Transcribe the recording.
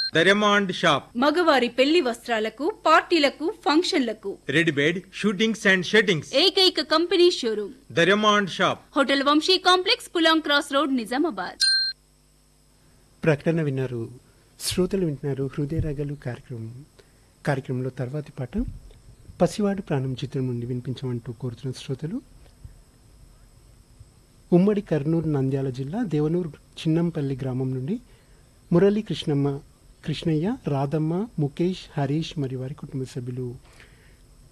దరమాండ్ shop మగవారి పెళ్లి వస్త్రాలకు పార్టీలకు ఫంక్షన్లకు రెడ్ బెడ్ షూటింగ్స్ అండ్ షెట్టింగ్స్ ఏకైక కంపెనీ షోరూమ్ దరమాండ్ shop hotel Vamshi complex Pulang cross road Nizamabad ప్రకటన విన్నారు శ్రోతలు వింటున్నారు హృదయ రాగాలు కార్యక్రమం కార్యక్రమంలో తర్వాతి పాట పసివాడు ప్రాణం చిత్రం నుండి వినిపించమంటూ కోరుతున్న శ్రోతలు ఉమ్మడి కర్నూలు నంద్యాల జిల్లా దేవనూరు చిన్నంపల్లి గ్రామం నుండి మురళీ కృష్ణమ్మ కృష్ణయ్య రాధమ్మ ముఖేష్ హరీష్ మరియు వారి కుటుంబ సభ్యులు